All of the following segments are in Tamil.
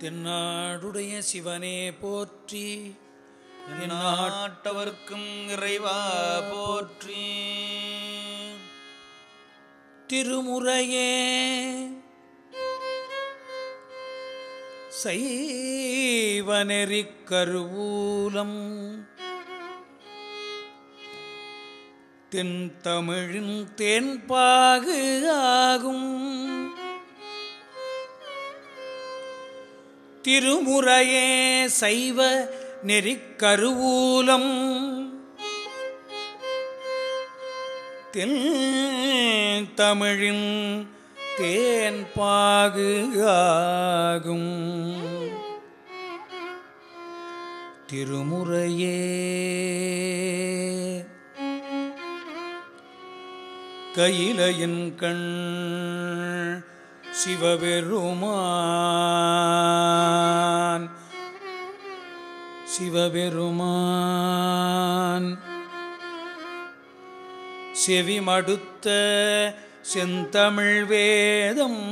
தென்னாடுடைய சிவனே போற்றி நாட்டவர்க்கும் இறைவா போற்றி திருமுறையே சைவநெறிக் கருவூலம் தென்தமிழின் தேன்பாகு ஆகும் திருமுறையே சைவ நெறிக்கருவூலம் தென் தமிழின் தேன்பாகு ஆகும் திருமுறையே கையிலையின் கண் சிவபெருமான் சிவபெருமான் செவிமடுத்த செந்தமிழ் வேதம்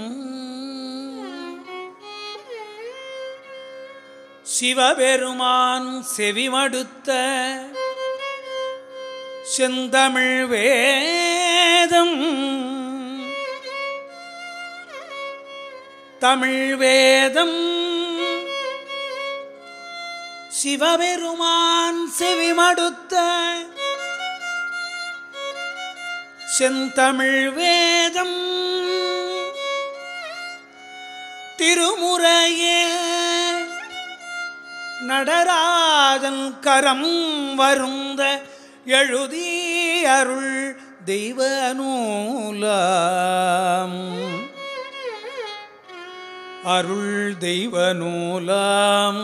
சிவபெருமான் செவிமடுத்த செந்தமிழ் வேதம் தமிழ் வேதம் சிவபெருமான் செவிமடுத்த செந்தமிழ் வேதம் திருமுறையே நடராஜன் கரம் வருந்த எழுதி அருள் தெய்வ நூலாம் அருள் தெய்வ நூலாம்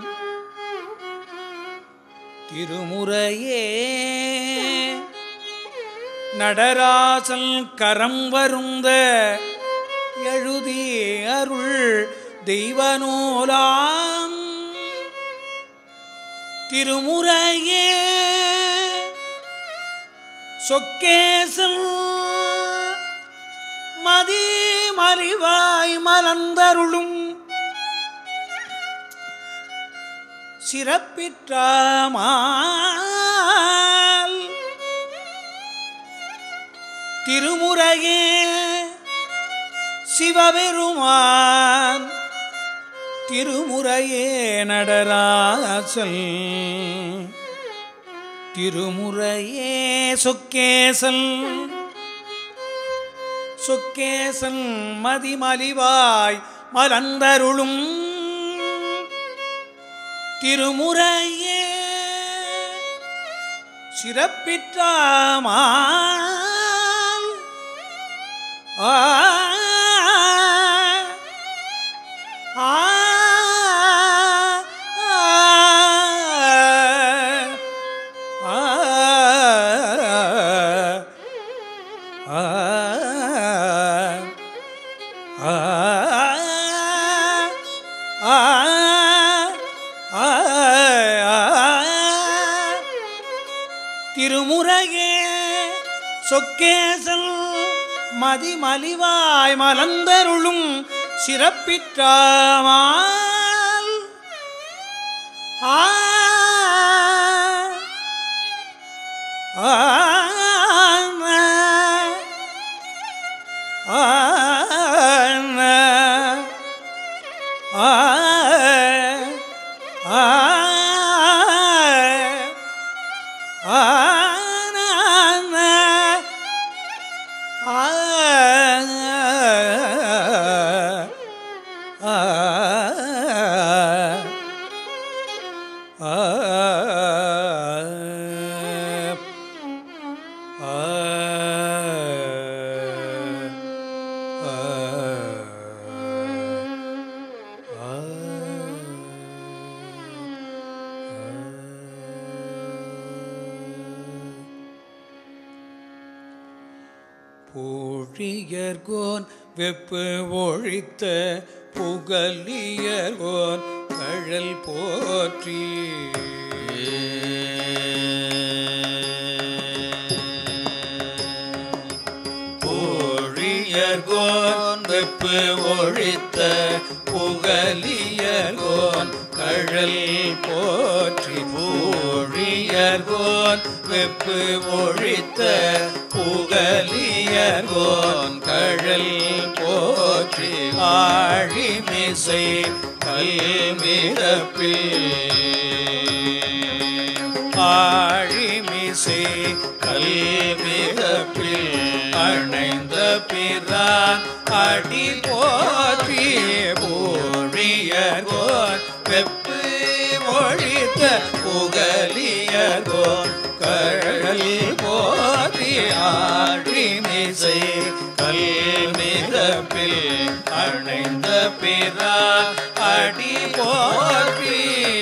திருமுறையே நடராசல் கரம் வருந்த எழுதி அருள் தெய்வ நூலாம் திருமுறையே சொக்கேசல் மதி மறிவாய் மலர்ந்தருளும் சிறப்பிற்றாமால் திருமுறையே சிவபெருமான் திருமுறையே நடராசல் திருமுறையே சொக்கேசல் சொக்கேசன் மதிமலிவாய் மலர்ந்தருளும் திருமுறையே சிறப்பிற்றாமால் ஆ ஆ திருமுறையே சொக்கேசல் மதிமலிவாய் மலர்ந்தருளும் சிறப்பிற்றாமால் ஆ ஆ ஆ ஆ பூழியர்கோன் வெப்பு ஒழித்த புகலியர்கோன் கழல் போற்றி கோழியர்கோன் வெப்ப வெப்பு ஒழித்த புகலியர்கோன் கழல் போற்றி ஊழியர்கோன் வெப்பு ஒழித்த புகலியர்கோன் கழல் போற்றி ஆழிமிசை கல்மிதப்பில் ஆழிமிசை கல்மிதப்பில் அணைந்த பிறான் அடி போற்றி ஊழியர்கோன் வெப்பு ஒழித்த புகலியர்கோன் கழல் போற்றி ஆழிமிசை கல்மிதப்பில் அணைந்த பிறான் அடி போற்றி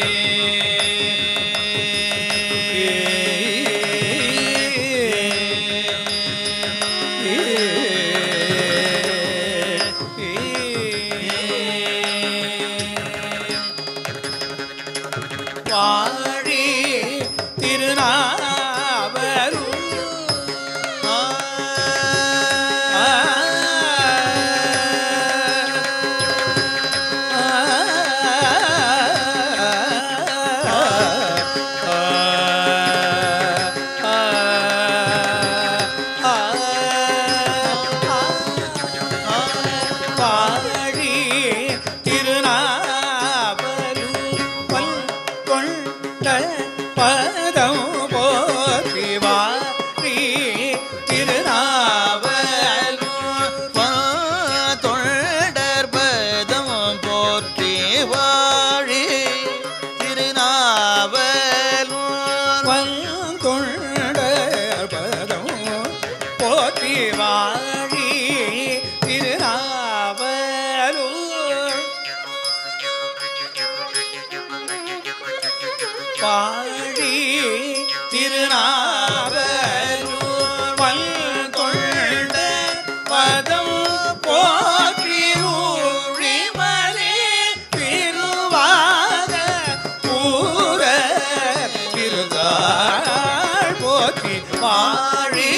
வாழி திருநாவரும் பாடி திருநாவரும் பல் கொண்ட பதம் போற்றி வாரி திருநாவலும் தொண்டர்பதம் போற்றி வாழி திருநாவலும் பல்கொண்ட பதம் போற்றி வாரி திருநாவலும் பாடி திருநாவலூர் வல்கொண்ட பதம் போற்றி ஊழிமலே திருவாத பூர திருதாள் போற்றி வாழி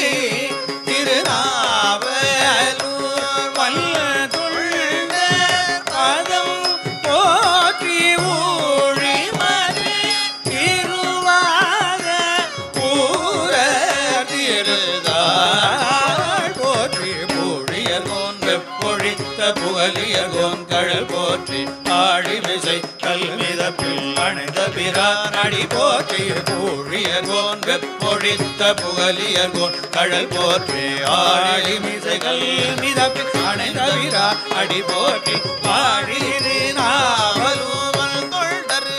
திருநாவலூர் வல்கொண்ட பதம் போற்றி ஊழிமலே திருவாத பூர திருதாள் போற்றி ஊழியர்கோன் வெப்பொழித்த புகலியர்கோன் கழல் போற்றி ஆழிமிசை கல்மிதப்பில் அணைந்த பிரான் அடி போற்றி ஊழியர்கோன் வெப்பொழித்த புகலியர்கோன் கழல் போற்றி ஆழிமிசை கல்மிதப்பில் அணைந்த பிரான் அடி போற்றி ஆழிரு நாவலூவல் தொண்டரு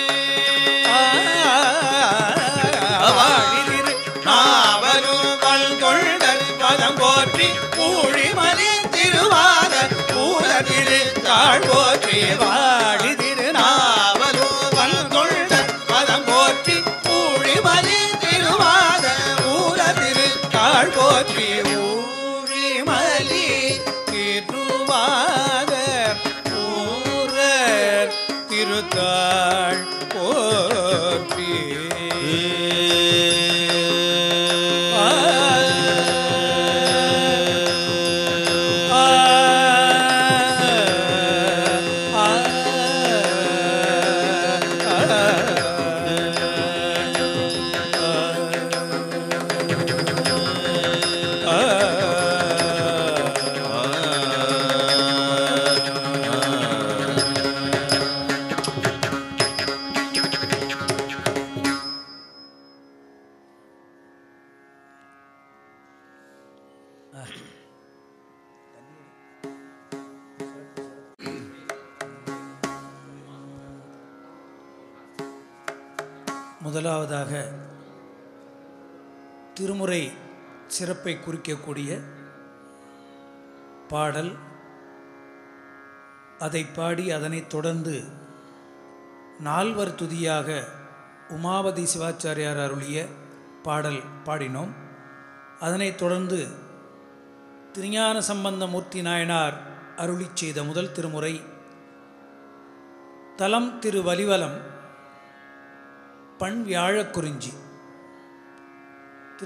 வாழிதிரு நாவலும் பல்கொண்டல் பதம் போற்றி ஊழிமலி திருவாத பூர திரு தாழ் போற்றி வாழி திரு நாவலும் பல்கொண்டல் பதம் போற்றி ஊழிமலி திருவாத பூர திரு தாழ் போற்றி ஊழிமலி திருவாத பூர திருத்தாள் போற்றி முதலாவதாக திருமுறை சிறப்பை குறிக்கக்கூடிய பாடல் அதை பாடி அதனைத் தொடர்ந்து நால்வர் துதியாக உமாவதி சிவாச்சாரியார் அருளிய பாடல் பாடினோம் அதனைத் தொடர்ந்து திருஞான சம்பந்தமூர்த்தி நாயனார் அருளிச் செய்த முதல் திருமுறை தலம் திரு வலிவலம் பண் வியாழக் குறிஞ்சி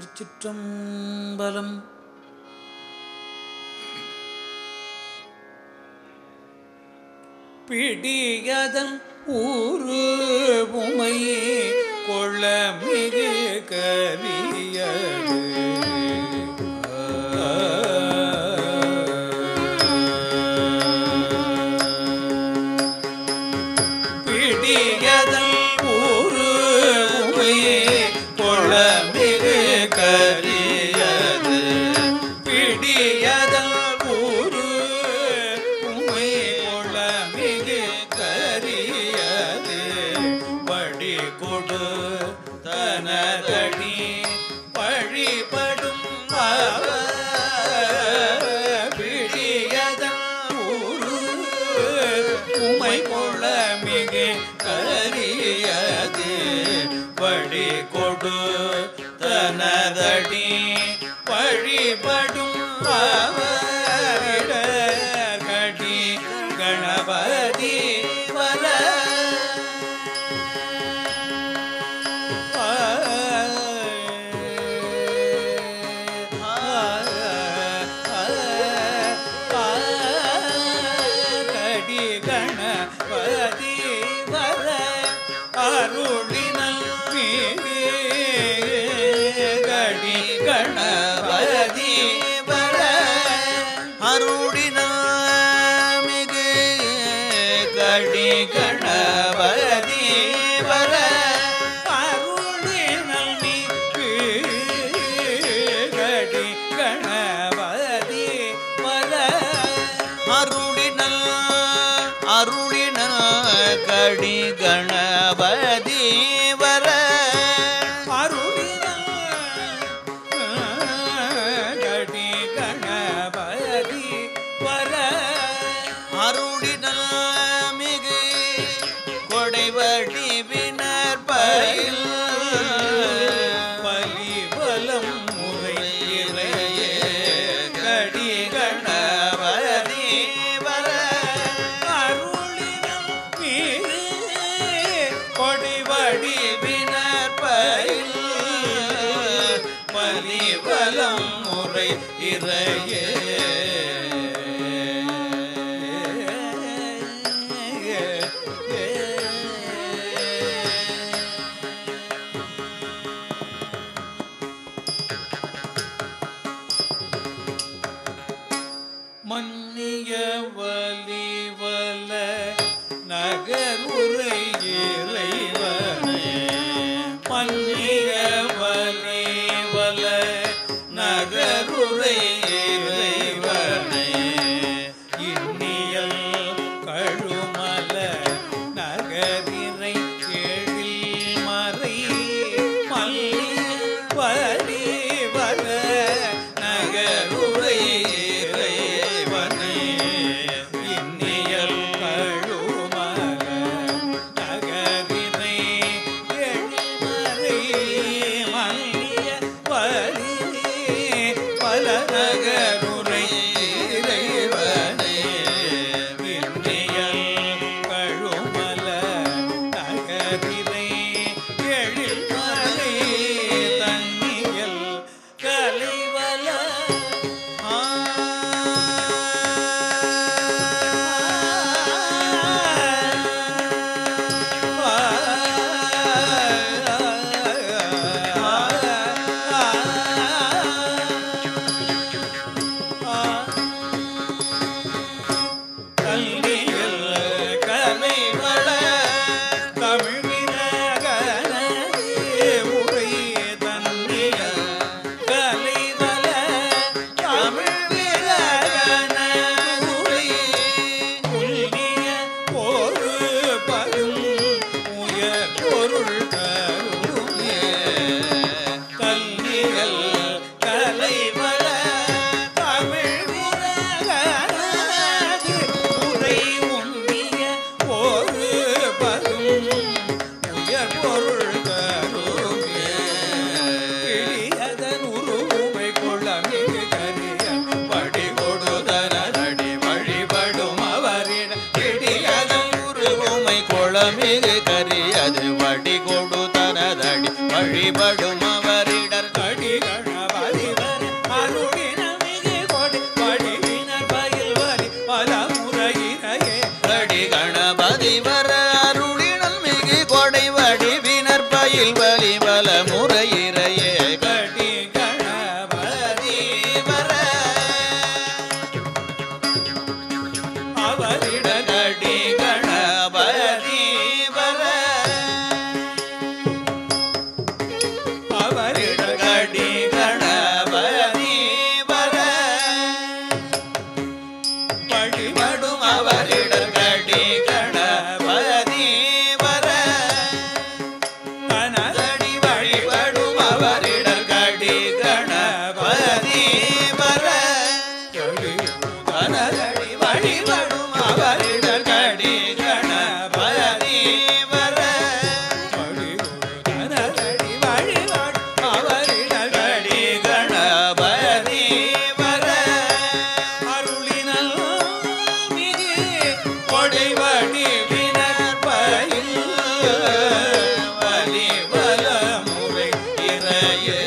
திருச்சிற்றம்பலம் பிடியதன் ஊரு உமை கொள்ளமிகு கரியது பிடியதன் ஊரு உமை கொள்ளமிகு கரியது பிடியதன் ஊரு உமை கொள்ளமிகு கரியது படி கொடு தனதடி வழிபடும் பிடியதன் ஊரு உமை கொள்ளமிகு கரியது வழி கொடு தனதடி வழிபடும் கடி கணபதி வர கடி கணபதி வர அருளினல் மீது கடி கணபதி வர அருடினாமிகு கடி கணபதி வர அருளினல் மீது கடி கணபதி வர அருளினல் அருளினல் கடி கணபதி வர கடி கணபதி வர அருளினல் மிகு கொடைவடி வினர் பயில் பலிபலம் முறை இறையே கடி கணபதி வர அருளினம் மீது கொடிவடி வினற்பயில் பலிபலம் முறை இறையே மன்னிய வலிவல நகருரை இறைவனே மன்னிய வலிவல நகருரை இறைவனே இன்னியல் கழுமல நகரினை கேழில் மறை மல்லிய வலிவல நகருரை இறைவனே இன்னியல் கழுமல நகரினை எழில்மறை மல்லிய வலி பல நகருரை இறைவனே இன்னியல் கழுமல நகரினை எழில்மறை தன்னியல் கலைவல கல்வியல் கலைவள தமிழ் வினகன உரை தன்னிய கலைவள தமிழ் வினகன உரை புல்லிய ஒரு பரும் உயர் பொருள் தருமே கல்வியல் கலைவள தமிழ் வினகனது உரை உண்ணிய ஒரு பரும் உயர் பொருள் தருமே கிளியதன் உருவை கொள்ளமிகு கரிய வடி கொடுதனடி வழிபடும் அவரிட கிளியதன் உருவுமை குளமிகு கரியது வடி கொடு தனதடி வழிபடும் அவரிடர் கடி கணவரிவர் அருளின மிகு கொடி வடிவினர் பயில் வலி பல முறையினையே கடி கண அவரிடர் கடி கணபதி வர அவரிடர் கடி கணபதி வர வழிபடும் அவரிடர் கடி கணபதி வர கனதடி கடி வழிபடும் அவரிடர் கடி கணபதி வர கனதடி வழிபடும் அவரிடர் கடி கணபதி வர கனதடி வழிபடும் அவரிடர் கடி கணபதி வர அருளினல் மிகு கொடைவடி வினற்பயில் வலி வலமுறை இறையே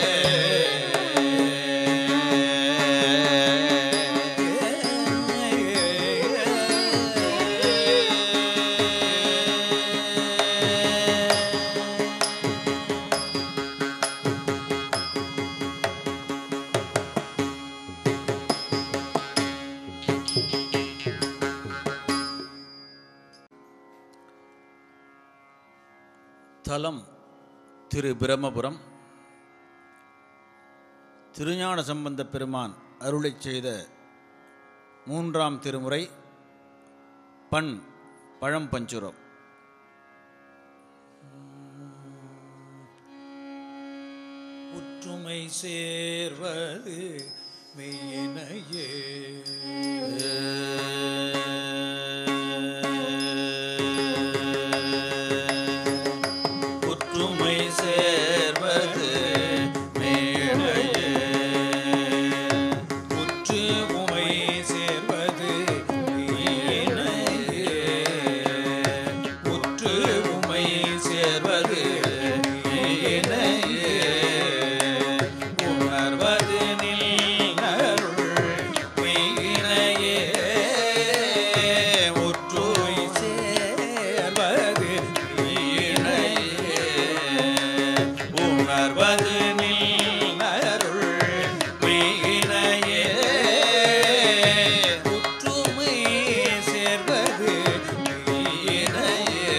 தலம் திரு பிரம்மபுரம் திருஞான சம்பந்த பெருமான் அருளைச் செய்த மூன்றாம் திருமுறை பண் பழம்பஞ்சுரம் புற்றுமை சேர்வது மெய்யினையே புற்றுமை சேர்வது மேடையே புற்று உமை சேர்வது மெய்யினையே புற்று உமை சேர்வது மெய்யினையே உணர்வது நின்னருள் மெய்யினையே ஒற்றுமை சேர்வது மெய்யினையே உணர்வது நின்னருள் மெய்யினையே ஒற்றுமை சேர்வது மெய்யினையே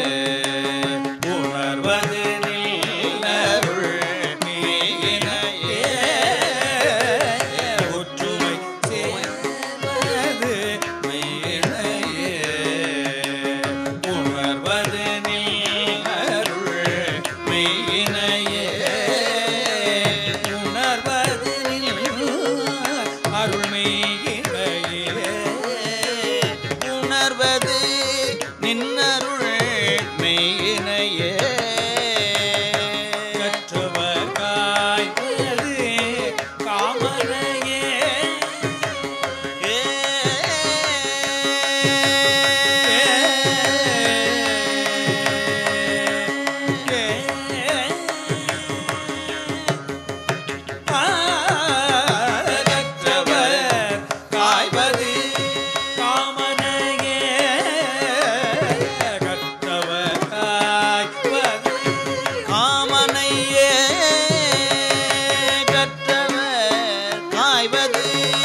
உணர்வது நின்னருள் மெய்யினையே ஒற்றுமை சேர்வது மெய்யினையே உணர்வது நின்னருள் மெய்யினையே உணர்வது அருள் மெய்யினையே உணர்வது நின்னருள் மெய்யினையே கற்றவர் காய்வது காமனையே ஏ கற்றவர் காய்வது காமனையே கற்றவர் காய்வது காமனையே கற்றவர் காய்வது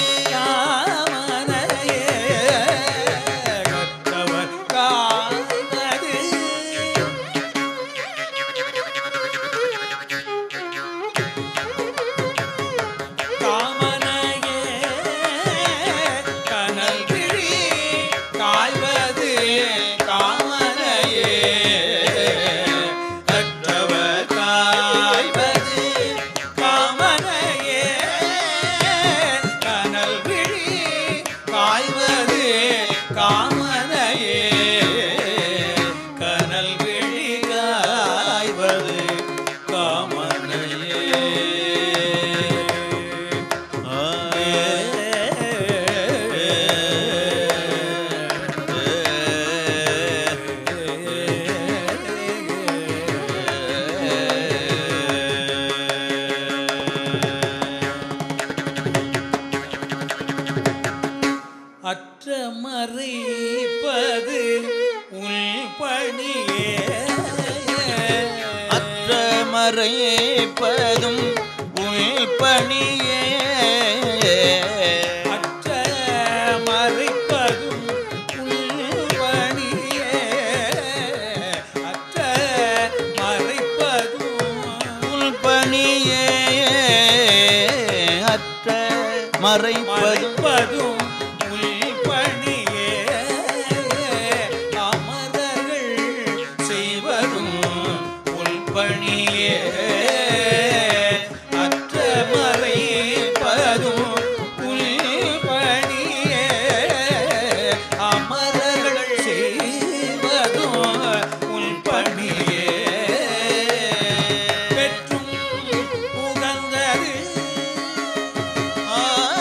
காமனையே கற்றவர் காய்வது காமனையே கனல் விழி காய்வது காமனையே கற்றவர் காய்வது காமனையே கனல் விழி காய்வது காமனையே கனல் விழி காய்வது காமனையே அற்ற மறைப்பது உள் பணியே அற்ற மறைப்பதும் உள் பணியே அற்ற மறைப்பதும் மறைப்பதும் மறைப்பதும் உள்பணியே அமரர்கள் செய்வதும் உள்பணியே அற்ற மறைப்பதும் உள்பணியே அமரர்கள் செய்வதும் உள்பணியே பெற்றும் உகந்தது ஆ,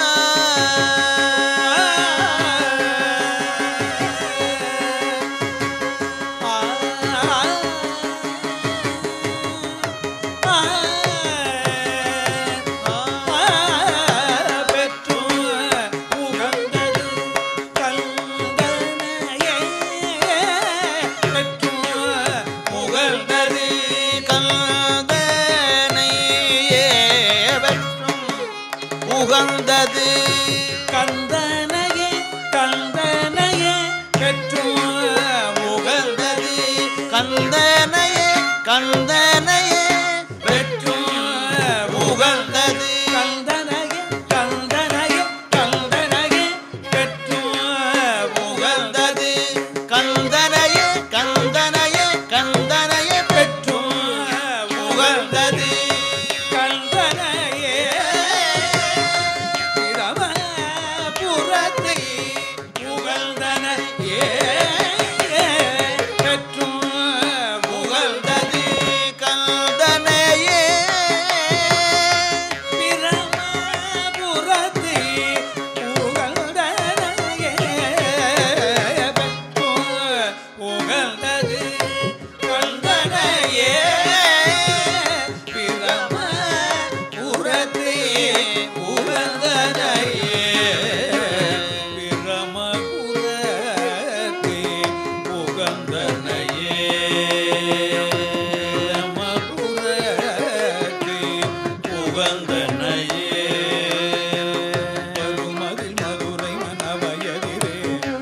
கந்தனையே வெற்றும் உகந்தது கந்தனையே கந்தனையே பெற்று முகழ்ந்தது கந்தனையே கந்தனையே பெற்று உகந்தது கந்தனையே கந்தனையே கந்தனையே பெற்று முகழ்ந்தது கந்தது கந்தனையே கந்தனையே கந்தனையே பெற்று உகந்தது கந்தனையே பிரமபுரத்தை புகழ்ந்தனையே பெற்று உகந்தது கந்தனையே பிரமபுரத்தை புகழ்ந்தனையே பெற்று புகழ்ந்தது கந்தனையே பிரமபுரத்தை புகழ்ந்தனையே பிரமபுரத்தை புகழ்ந்தனையே பிரமபுரத்தை புகழ்ந்தனையே பருமதில் மதுரை மனவயதிரே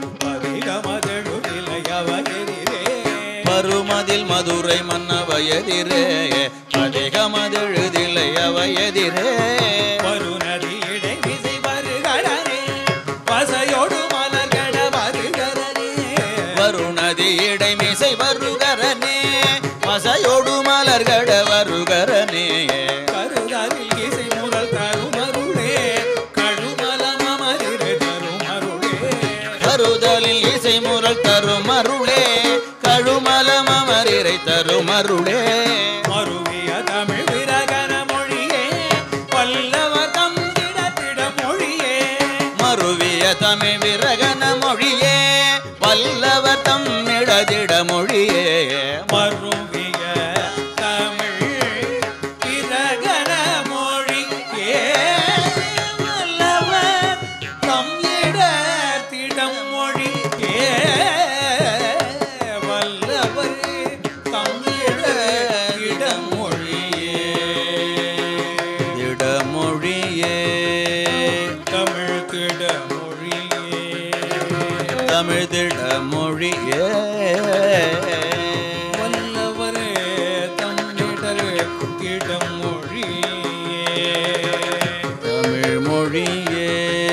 பதிகமதழுதிலையவயதிரே பருமதில் மதுரை மன்ன வயதிரே அதிகமதெழுதில்லை அவயதிரே பருநதி இடைவிசை வருகடனே பசையோடு மலர்கட வருகரனே வருணதி இடைமிசை வருகரனே மசையோடு மலர்கட வருகரனே கருதலில் இசை முரல் தருமருளே கழுமலமரிரு தருமருளே கருதலில் இசை முரல் தரும் அருளே கழுமலம் அமரிரை தரும் அருளே மருவிய தமிழ் விரகன மொழியே பல்லவ தந்திடத்திட மொழியே மருவிய தமிழ் விரகன மொழியே வல்லவ தம் நிடதிட மொழியே மருவிய தமிழ் விரகன மொழியே வல்லவ தம்மிட திடம் மொழியே வல்லவர் தம்மிட திடம் மொழியே திடமொழியே தமிழ் திட மொழியே தமிழ் திடமொழியே வல்லவரே தம்மிடர் திடம் மொழியே தமிழ் மொழியே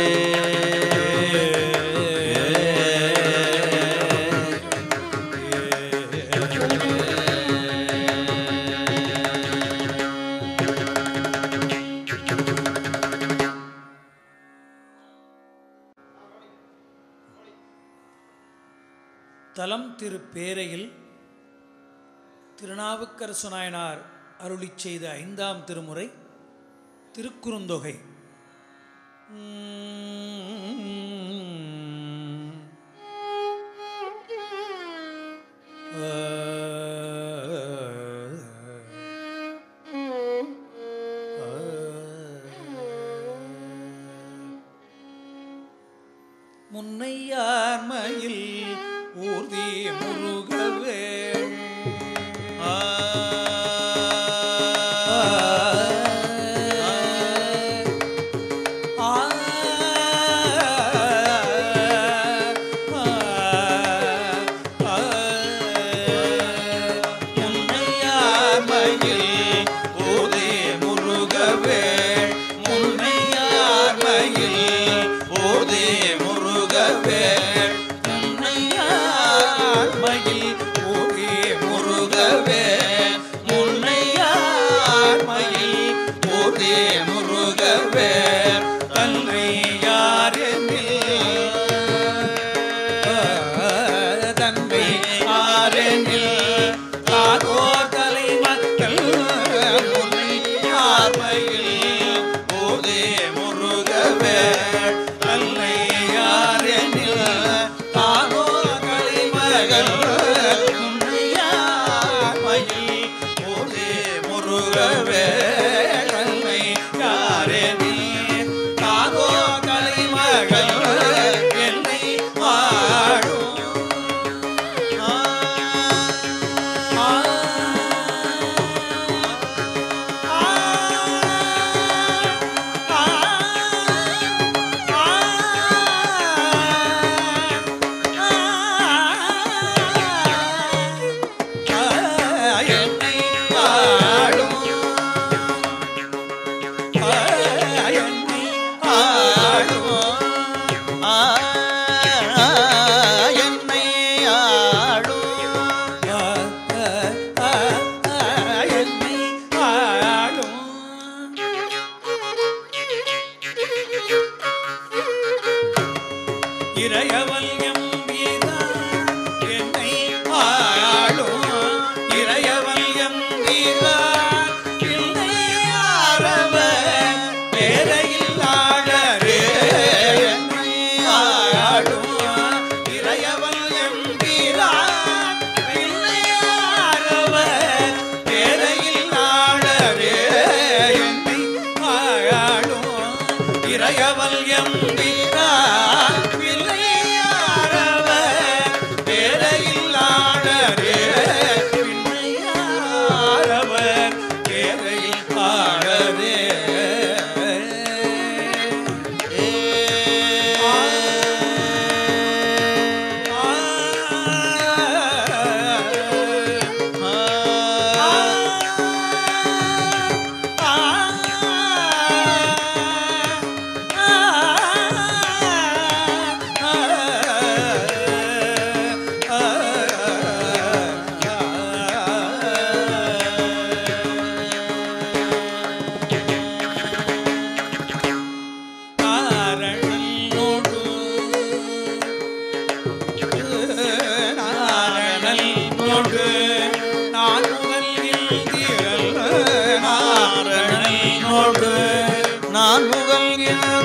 தலம் திரு பேரையில் திருநாவுக்கரசு நாயனார் அருளிச் செய்த ஐந்தாம் திருமுறை திருக்குறுந்தொகை உம். முன்னையார்மையில் ஊர்தி முருகவேள் ஆ முன்னையார்மையில்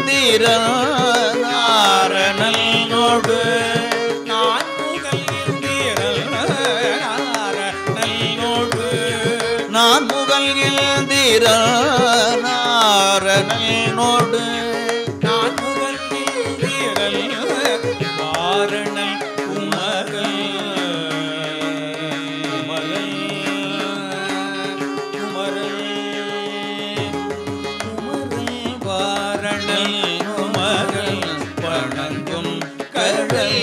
நாரணனோடு நான் முதல் இந்திரல் நாரணனோடு நான் முகல் நாரணனோடு நான் முதல் இந்திரல் வாரணல் குமரல் குமரல் குமரல் குமரல் வாரணல் குமரல் வணங்கும் கடல்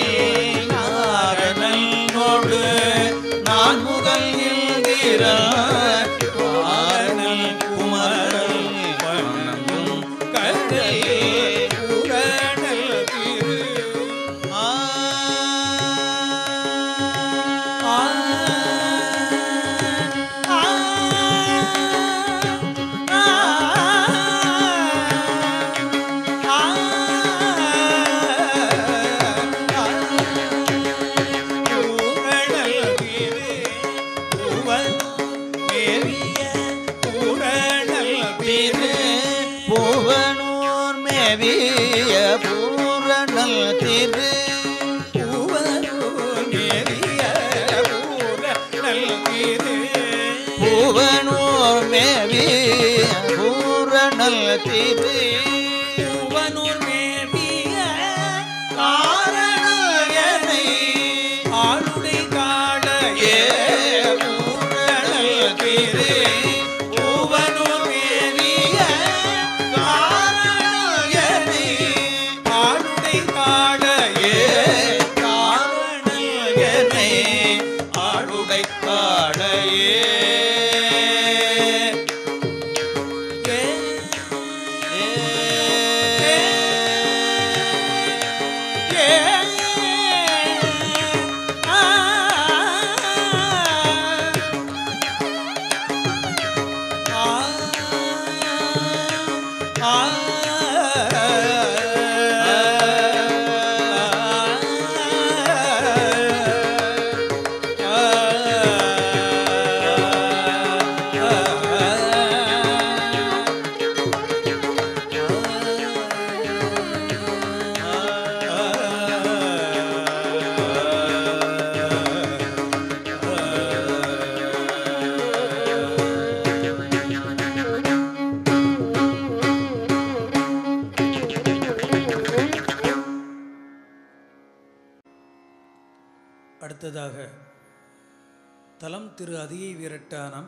நாரணனோடு நான் முதல் இந்திர வாரணல் குமரல் வணங்கும் கடல் புரணல் திரு ஆ ஆ ஆ திரு புவனூர் மேவிய பூரணல் திரு புவனூர் மேவிய பூரணல் திரு பூவனூர் மேவிய காரணயனை ஆளுடை காடையே பூரணல் திரு பூவனூர் மேவிய காரணயனை ஆளுடை காடையே காரணயனை ஆளுடை காடையே அடுத்ததாக தலம் திரு அதியை வீரட்டானம்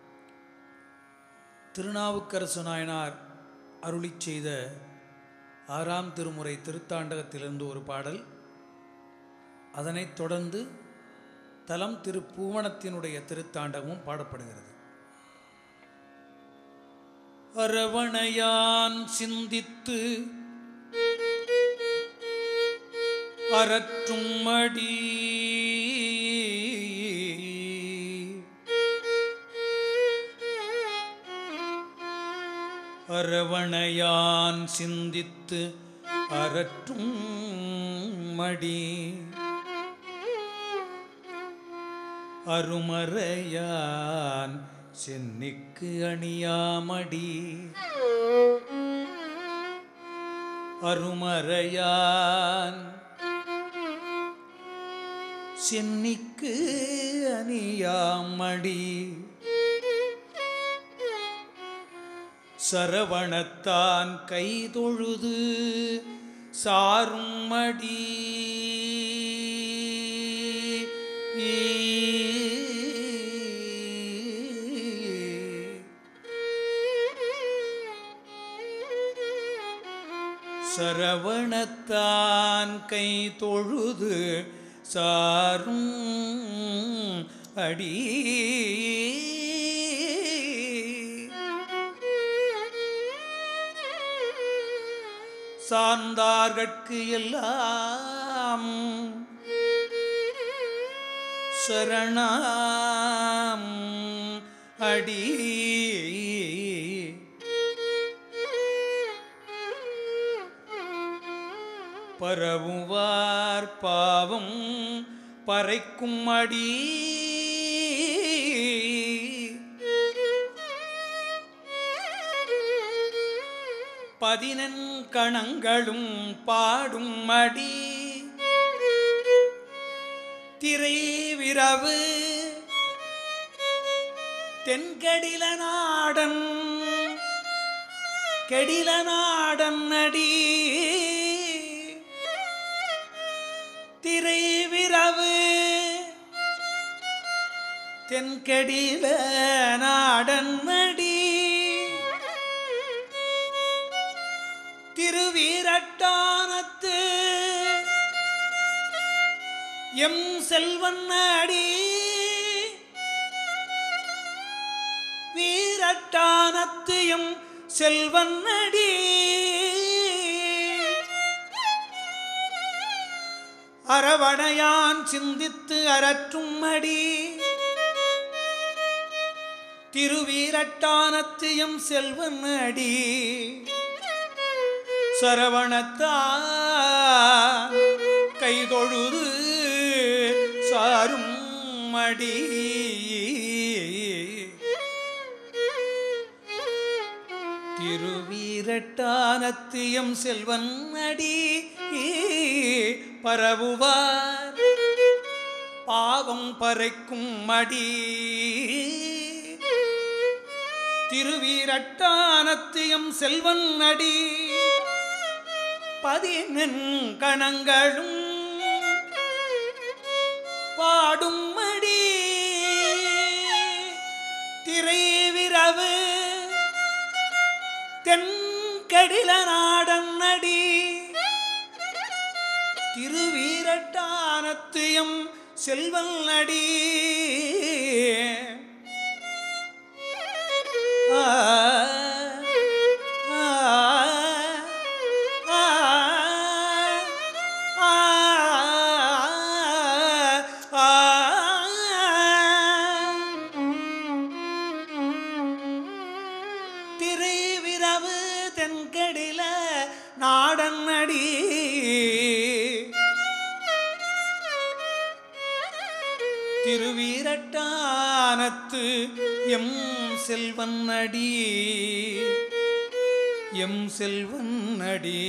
திருநாவுக்கரசு நாயனார் அருளிச் செய்த ஆறாம் திருமுறை திருத்தாண்டகத்திலிருந்து ஒரு பாடல் அதனைத் தொடர்ந்து தலம் திரு பூவனத்தினுடைய திருத்தாண்டகமும் பாடப்படுகிறது அரவணையான் சிந்தித்து அறற்றும் மடி அரவணையான் சிந்தித்து அறற்றும் மடி அருமறையான் சென்னிக்கு அணியாமடி அருமறையான் சென்னிக்கு அணியாமடி சரவணத்தான் கைதொழுது சாரும் மடி சரவணத்தான் கை தொழுது சாரும் அடி சார்ந்தார்கட்கு எல்லாம் சரணாம் அடி பரவுவார் பாவம் பறைக்கும் அடி பதினெண்கணங்களும் பாடும் மடி திரை விரவு தென்கடில நாடன் கெடில நாடன் அடி திரை விரவு தென்கடில நாடன் அடி திருவீரட்டானத்து எம் செல்வன் அடி வீரட்டானத்து எம் செல்வன் அடி அரவணையான் சிந்தித்து அரற்றும் அடி திருவீரட்டானத்து எம் செல்வன் அடி சரவணத்தா கைதொழுது சாரும் மடி திருவீரட்டானத்தியம் செல்வன் அடி பரவுவார் பாவம் பறைக்கும் மடி திருவீரட்டானத்தியம் செல்வன் அடி பதினெண் கணங்களும் பாடும் மடி திரை விரவு தென்கடில நாடன் அடி திருவீரட்டானத்தியம் செல்வன் அடி ஆ ஆ ஆ ஆ திரை விரவு தென்கடில நாடன் அடி திருவீரட்டானத்து எம் செல்வன் அடி எம் செல்வன் அடி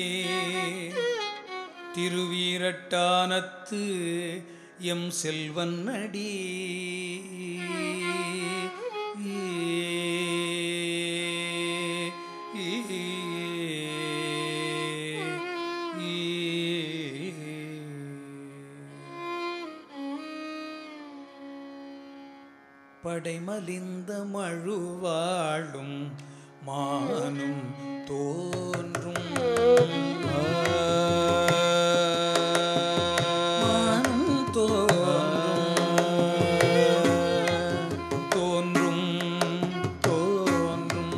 திருவீரட்டானத்து எம் செல்வன் அடி படைமலிந்த மழுவாழும் மானும் தோன்றும் மானும் தோன்றும் தோன்றும் தோன்றும்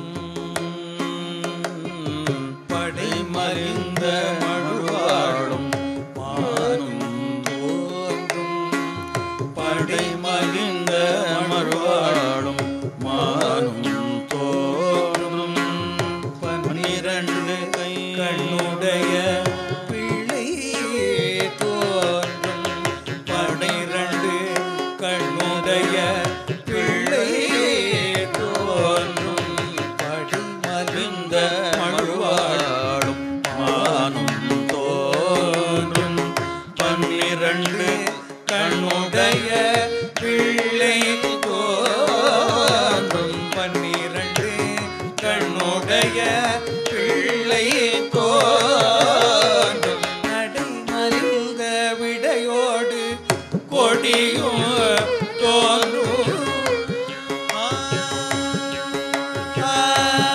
படைமலிந்த மழுவாழும் மானும் தோன்றும் படைமலிந்த மறுவாழும் மானும் தோன்றும் பன்னிரண்டு கை கண்ணுடைய பிள்ளை தோன்றும் பனிரண்டு கண்ணுடைய பிள்ளை தோன்றும் படிமலிந்த மழுவாழும் மானும் தோன்றும் பன்னிரண்டு கண்ணுடைய பிள்ளை தோன்றும் பன்னிரண்டு கண்ணுடைய பிள்ளை தோன்றும் நடைமலிந்த விடையோடு கொடியும் தோன்றும் ஆ, ஆ,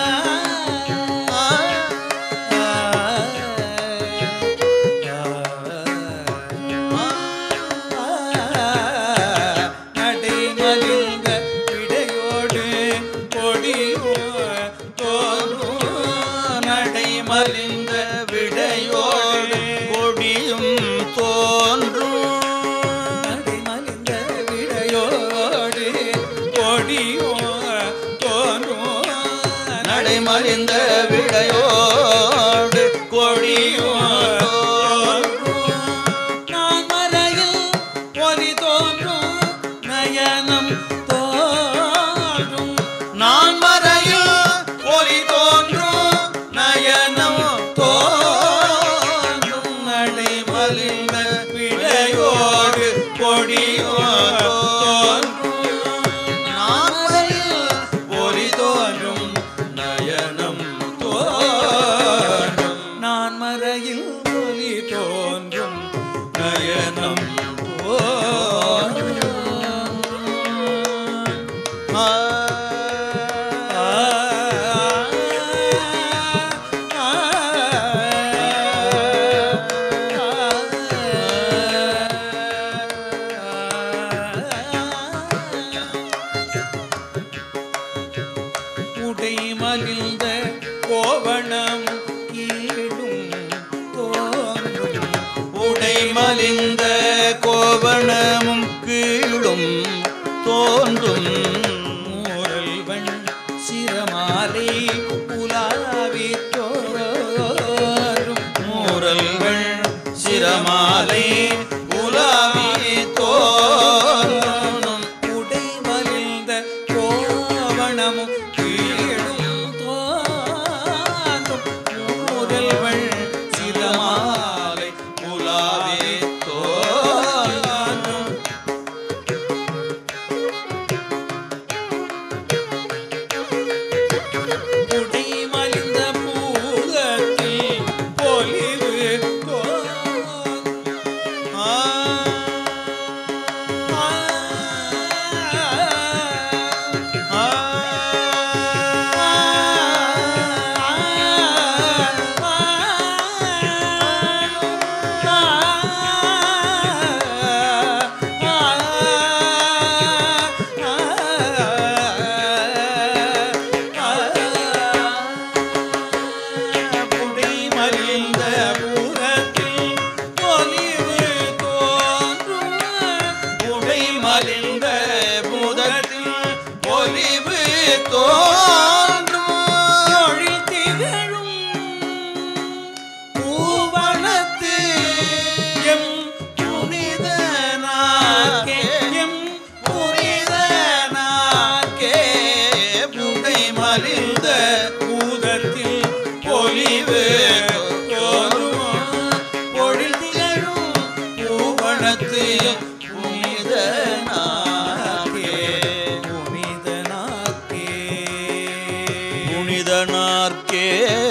நடைமலிந்த விடையோடு கொடியோ தோன்றும் நடைமலிந்த விடையோடு கொடியும் தோன்றும் நடைமலிந்த விடையோடு கொடியோ தோன்றும் நடைமறிந்த விடையோடு கொடியும் தோன்றும் நான் மலையில் ஒலி தோன்றும் நயனம் தோன்றும் நான் மறையில் ஒளி தோன்றும் நயனம் பொலிவும் தோன்றும் மூரல்வன் சிரமாலை உலாவி தோறும் மூரல்கள் சிரமாலை உலாவி தோன்றும் உடை மலிந்த கோவணமும் கீழும் தோன்றும் மூரல்வன் சிரமாலை உலாவி தோன்றும் உடை மலிந்த பூதத்தில் பொலிவு தோன்றும் ஆ ஆ புடை மலிந்த பூரத்தில் பொலிவு தோன்றும் உடை மலிந்த பூதத்தில் பொலிவு தோன்றும் தொழில் திகழும் பூவனத்து எம் புனித நாக்கே நாக்கே எம் புனித நாக்கே புடை மலிந்த பூதத்தில் பொலிவு தோன்றும் பொழில் திகழும் பூவனத்து புனித நாக்கே புனித நாக்கே புனித நாக்கே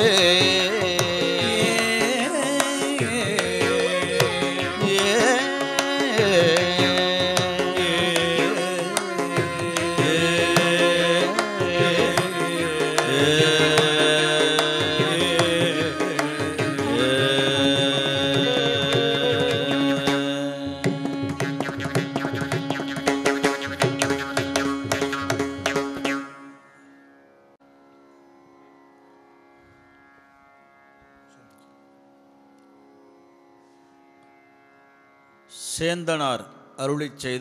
சேந்தனார் அருளிச் செய்த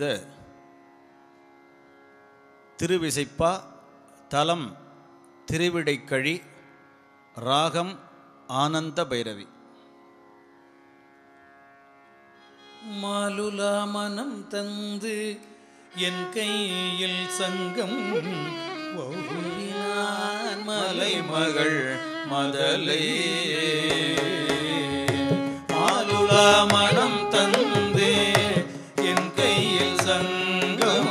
திருவிசைப்பா தலம் திருவிடைக்கழி ராகம் ஆனந்த பைரவி மாலுலா மனம் தந்து என் கையில் சங்கம் ஒவ்வினான் மலை மகள் மதலை ஆளுலா மனம் தந்து என் கையில் சங்கம்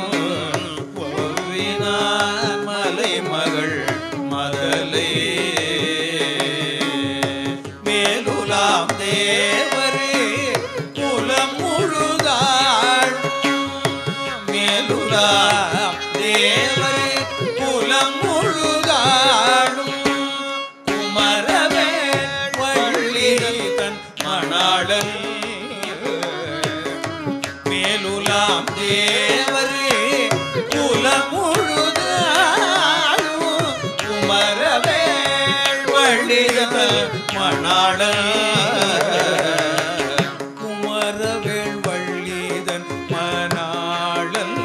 ஒவ்வினார் மலை மகள் மதலை மேலுலாம் தேவரே குலம் முழுதாள் மேலுலாம் தேவரே குலம் முழுதாடும் குமரவே வள்ளி தன் மணாளன் மேலுலாம் தேவரே குலம் முழுதாடும் குமரவேள் வள்ளி தன் மணாளன் குமரவேள் வள்ளிதன் மணாளன்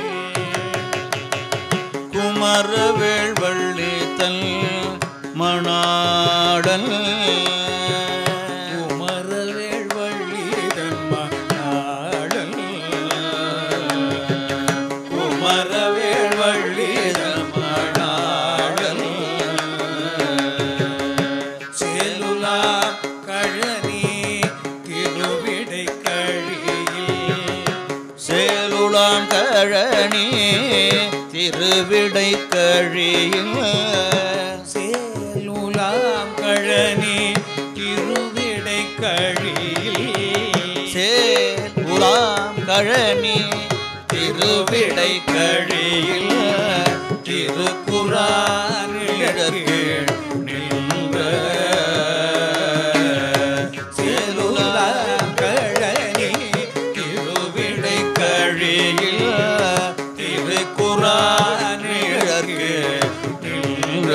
குமரவேள் வள்ளி தன் மணாளன் குமரவேள் வள்ளிதன் மணாளன் குமரவேள் வள்ளி தன் மணாளன் சேலுலா கழனி திருவிடை கழியில் சேலுளாம் கழனி திருவிடை கழியில் சேலுலாம் கழனி திருவிடை கழியில் சேலுளாம் கழனி திருவிடை கழியில் திருக்குறானிழற்கு நின்ற சேலுளாம் கழனி திருவிடை கழியில் திருக்குறானிழற்கு நின்ற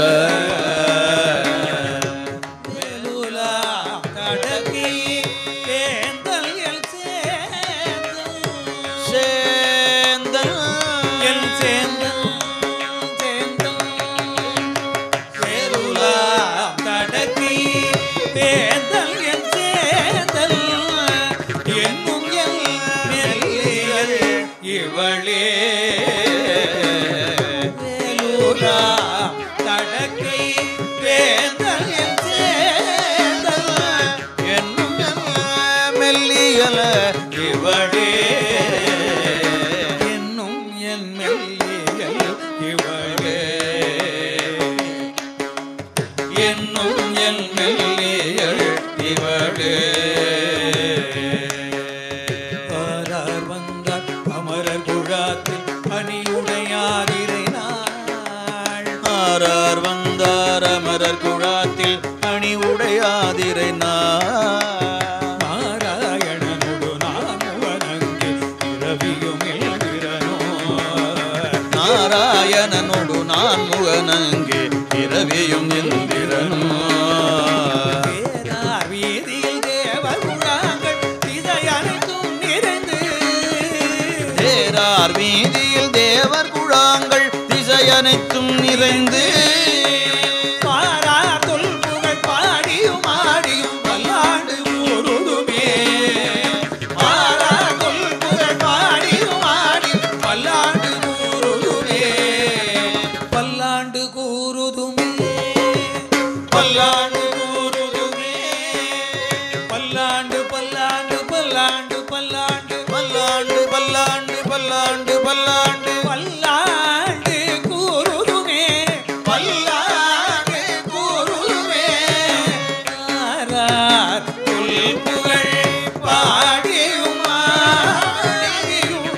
மேலுலாம் கடகி வேந்தல் எல் சேந்தல் சேந்தல் சேந்தல் சேந்தல் சேருலாம் தடக்கி வேந்தல் என் சேந்தல் என்னும் எல் நெல்லியல் இவளே வேலூராம் தடக்கை வேந்தல் என் சேந்தல் என்னும் மெல்லியல இவளே என்னும் என் மெல்லியல் இவளே என்னும் என் மெல்லியல் இவளே ஆரார் வந்தார் அமரர் குழாத்தில் அணியுடையாதிரை நாள் ஆரார் வந்தார் அமரர் குழாத்தில் அணி உடையாதிரை நாராயணனோடு நான் வணங்கி இரவியும் எழுகிறனோ நாராயணனோடு நான் முகனங்கே இரவியும் எந்திரனும் தேரார் வீதியில் தேவர் குழாங்கள் திசையனைத்தும் நிறைந்து தேரார் வீதியில் தேவர் குழாங்கள் திசையனைத்தும் நிறைந்து பாரார் தொல்புகழ் பாடியும் ஆடியும் பல்லாண்டு கூறுதுமே பாரார் தொல்புகழ் பாடியும் ஆடியும் பல்லாண்டு கூறுதுமே பல்லாண்டு கூறுதுமே பல்லாண்டு கூறுதுமே பல்லாண்டு பல்லாண்டு பல்லாண்டு பல்லாண்டு பல்லாண்டு பல்லாண்டு பல்லாண்டு பல்லாண்டு பல்லாண்டு கூறுதுமே பல்லாண்டு கூறுதுமே ஆரார் புகழ் பாடியும் ஆடியும்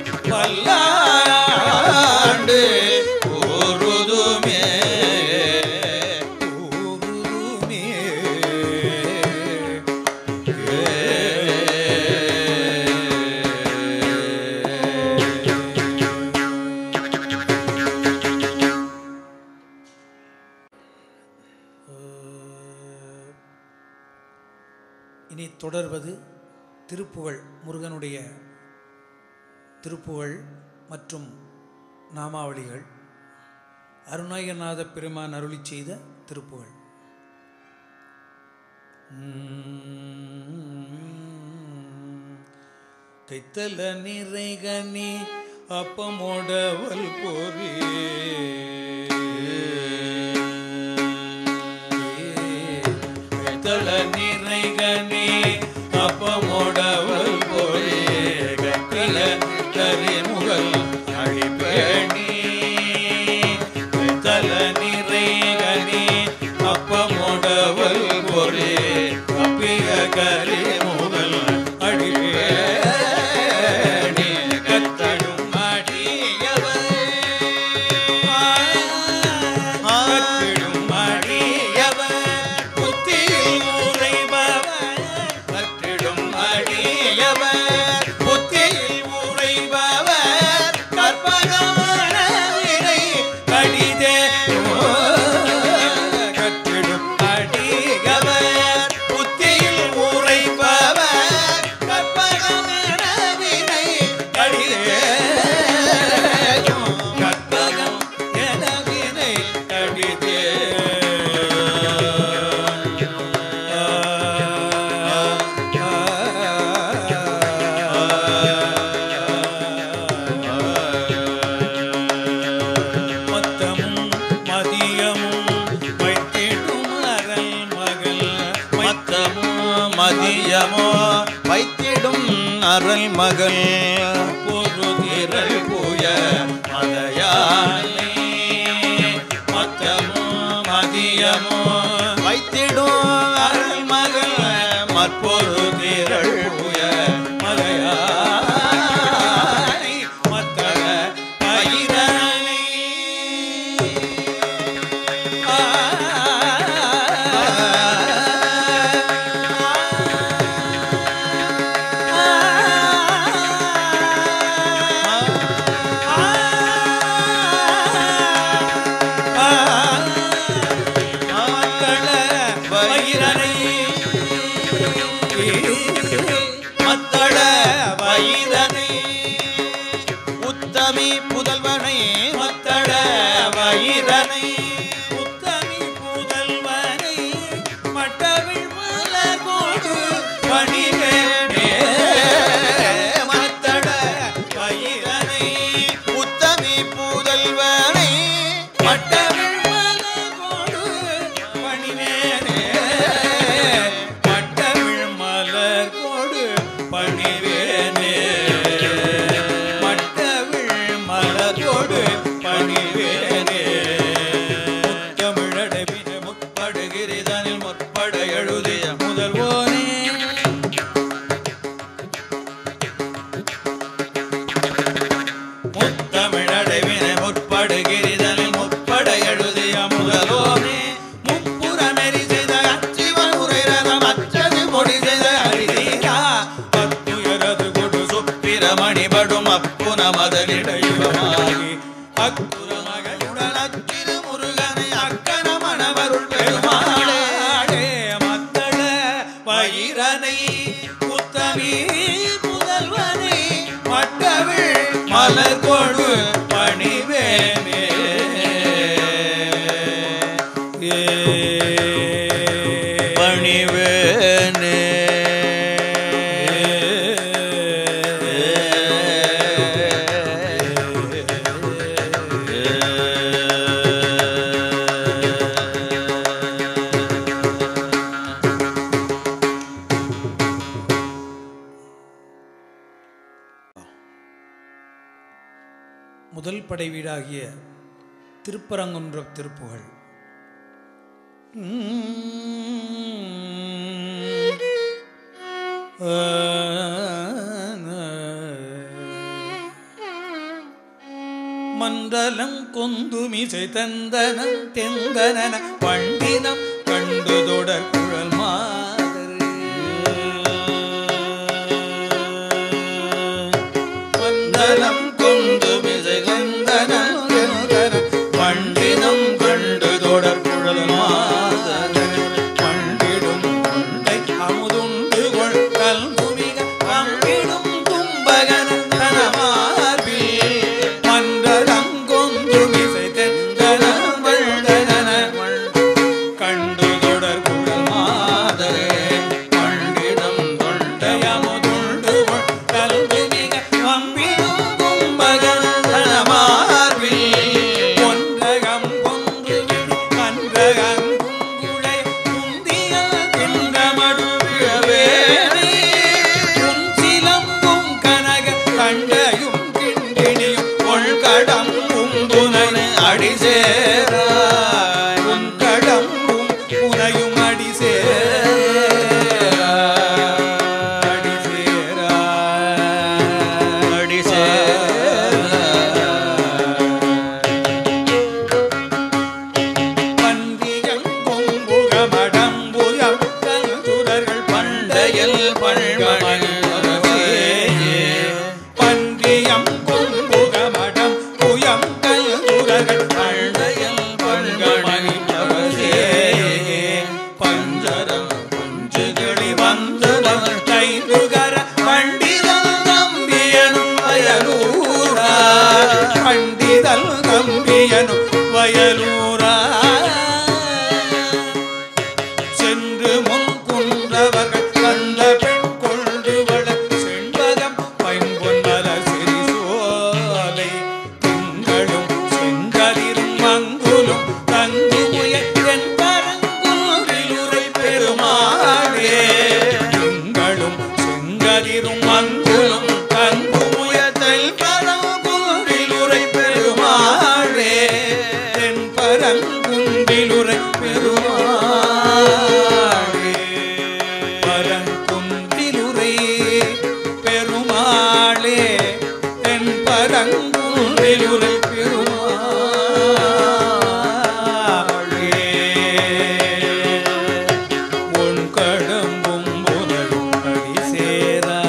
பல்லாண்டு கூறுதுமே கூறுதுமே இனி தொடர்வது திருப்புகழ் முருகனுடைய திருப்புகழ் மற்றும் நாமாவளிகள் அருணாயநாத பெருமான் அருளி செய்த திருப்புகழ் கைத்தல நிறைகனி அப்பமோடவல் பொறி கைத்தல நிறைகனி அப்பமோடவல் பொறி கைத்தல கரிமுகல் அழிப்பேணி கைத்தல நிறைகனி அப்பமோடவல் பொறி அப்பிய கரிமுகல் அடிப்பேணி கத்தடும் அடியவர் கத்திடும் அடியவர் புத்தியில் உறைபவர் கத்திடும் அடியவர் புத்தியில் உறைபவர் கற்பகமான வினை கடிதே கத்திடும் அடியவர் புத்தியில் உறைபவர் கற்பகமான வினை கடிதே கற்பகம் எனவினை கடிதே மத்தமும் மதியமும் வைத்திடும் அரண் மகள் மத்தமும் மதியமோ வைத்திடும் அருள் மகள் பொருதிரள் புய மலையானே மத்தமோ மதியமோ வைத்திடும் அருள் மகள் மற்பொரு திரள் புய மலையானை மத்தக பயிரனை ஆ உத்தமி புதல்வனை மத்தட வயிறனை உத்தமி புதல்வனை மட்டவிழ் மலர்கோடு பணிவேனே மத்தட பயிரனை உத்தமி புதல்வனை மட்டவிழ் மலர்கோடு பணிவேனே மட்டவிழ் மலர்கோடு பணிவேனே மட்டவிழ் மலர்கோடு பணிவேனே முத்தமிழடவின முற்படுகிறதனில் முற்பட எழுதிய முதல்வோனே முத்தமிழடைவின முற்படுகிறதனில் முற்பட எழுதிய முதல்வோனே முப்புறமெறி செய்த அச்சிவன் உரைரதம் அச்சது பொடி செய்த அரிதீரா பத்துயரது கொடு சுப்பிரமணி படும் அப்புன மதனிடையுமாகி அக்குற மகளுடன் அச்சிறு முருகனை அக்கன மணவருள் பெருமாளே மத்தள வயிறனை உத்தமி புதல்வனை மட்டவிழ் மலர் கொடு பணிவேனே பணிவேனே முதல் படை வீடாகிய திருப்பரங்குன்ற திருப்புகழ் மண்டலம் கொந்துமிசை தந்தனம் தெந்தனன பண்டினம் கண்டு தொடர் குழல் மண்டலம் கொண்டு மிசை கந்தனம் தெந்தனம் பண்டினம் கண்டு தொடர் குழல் பண்டிடும் கொண்டை அமுதுண்டு கொள் கல்முமிக பம்பிடும் கும்பகன தனமார்பில் மண்டலம் கொண்டு மிசை தெந்தனம் வந்தன கண்டு தொடர் குழல் மாதரே பண்டிடம் தொண்டையமுதுண்டு கல்விமிக வம்பிடும் கும்பகன் தனமார்பில் ஒன்றகம் கொன்று விழி கன்றகம் குங்குளை குந்தியல் திண்டமடுவிழவேனே சிலம்பும் கனக கண்டையும் கிண்டினியும் கொள்கடம் கும்புனனை அடிசேராய் உன்கடம் புனையும் அடிசேரா அடிசேரா பன்றியம் கொம்புகமடம்புயம் கல்துரர்கள் பண்டையல் பழ்மணி பன்றியம் கொம்புகமடம் புயம் கல்துரர்கள் பண்டையல் பழ்மணி பஞ்சரம் பஞ்சுகளி வந்தனர் கைதுகர பண்டிதல் நம்பியனும் வயலூரா பண்டிதல் நம்பியனும் வயலூரா சென்று முன் குன்றவர்கள் கண்ட பெண் கொண்டு வள செண்பகம் பைம்பொன் மலர் சிறி சோலை திங்களும் செங்கலிரும் மங்குலும் தங்கு முயற்கன் பரங்குரிலுரை பெருமாளே திங்களும் செங்கலிரும் மங்குலும் தங்கு முயத்தல் பரங்குரிலுரை பெருமாளே தென் பரங்குன்றிலுரை பெருமாளே பரங்குன்றிலுரை பெருமாளே தென் பரங்குன்றிலுரை பெருமாளே உன் கடம்பும் புனரும் அடி சேரா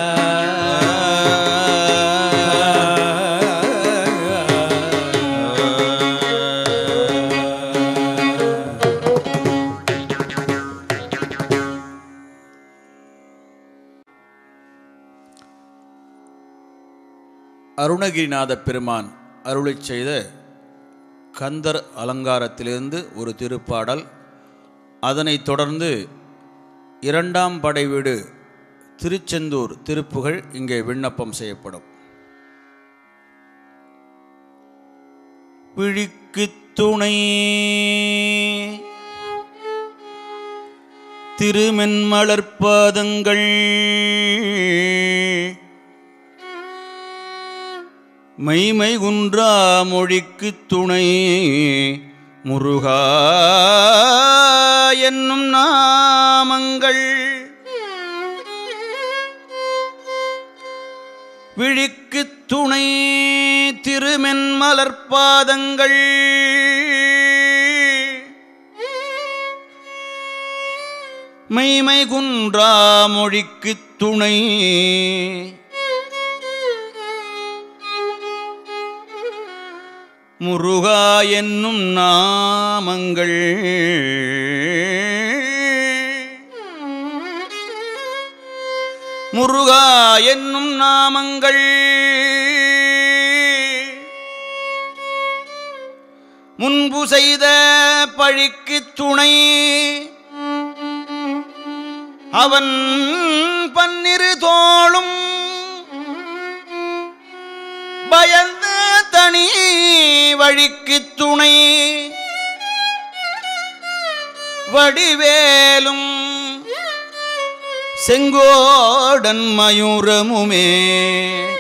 அருணகிரிநாத பெருமான் அருளிச் செய்த கந்தர் அலங்காரத்திலிருந்து ஒரு திருப்பாடல் அதனைத் தொடர்ந்து இரண்டாம் படை வீடு திருச்செந்தூர் திருப்புகழ் இங்கே விண்ணப்பம் செய்யப்படும் விழிக்குத் துணை திருமென்மலர்பாதங்கள் மைமை குன்றா மொழிக்குத் துணை முருகா என்னும் நாமங்கள் விழிக்குத் துணை திருமென்மலர்பாதங்கள் மெய்மை குன்றா மொழிக்குத் துணை முருகா என்னும் நாமங்கள் முருகா என்னும் நாமங்கள் முன்பு செய்த பழிக்கு துணை அவன் பன்னிரு தோளும் பயந்த தனி வழிக்கு துணை வடிவேலும் செங்கோடன் மயூரமுமே